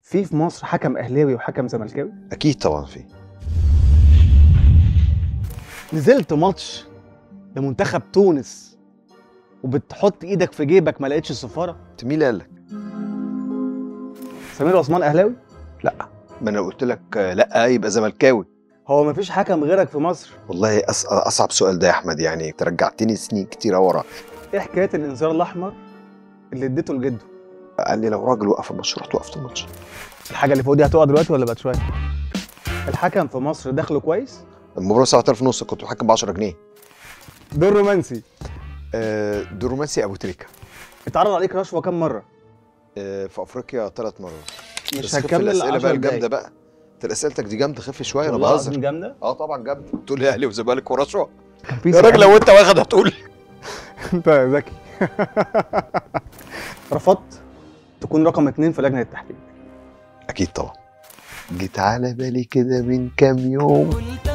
في في مصر حكم اهلاوي وحكم زملكاوي اكيد طبعا في نزلت ماتش لمنتخب تونس وبتحط ايدك في جيبك ما لقيتش السفاره انت مين اللي قال لك سمير عثمان اهلاوي ما انا قلت لك آه، لا يبقى زملكاوي هو مفيش حكم غيرك في مصر والله أص... اصعب سؤال ده يا احمد يعني انت رجعتني سنين كتيره ورا ايه حكايه الانذار الاحمر اللي اديته لجده قال لي لو راجل وقف الماتش رحت وقفت الماتش الحاجه اللي فوق دي هتقع دلوقتي ولا بعد شويه الحكم في مصر دخله كويس المباراه 7000 ونص كنت بحكم ب 10 جنيه دور رومانسي آه، دور رومانسي ابو تريكه اتعرض عليك رشوه كام مره آه، في افريقيا ثلاث مرات مش بس خف هتكمل الاسئله 10 بقى الجامده دقايق. بقى انت اسئلتك دي جامده خف شويه انا والله بهزر العظيم جامده اه طبعا جامده تقول لي اهلي وزمالك ورشوه كان في يا راجل سؤال- لو انت واخد هتقول انت ذكي رفضت تكون رقم اتنين في لجنه التحكيم اكيد طبعا جيت على بالي كده من كام يوم قلت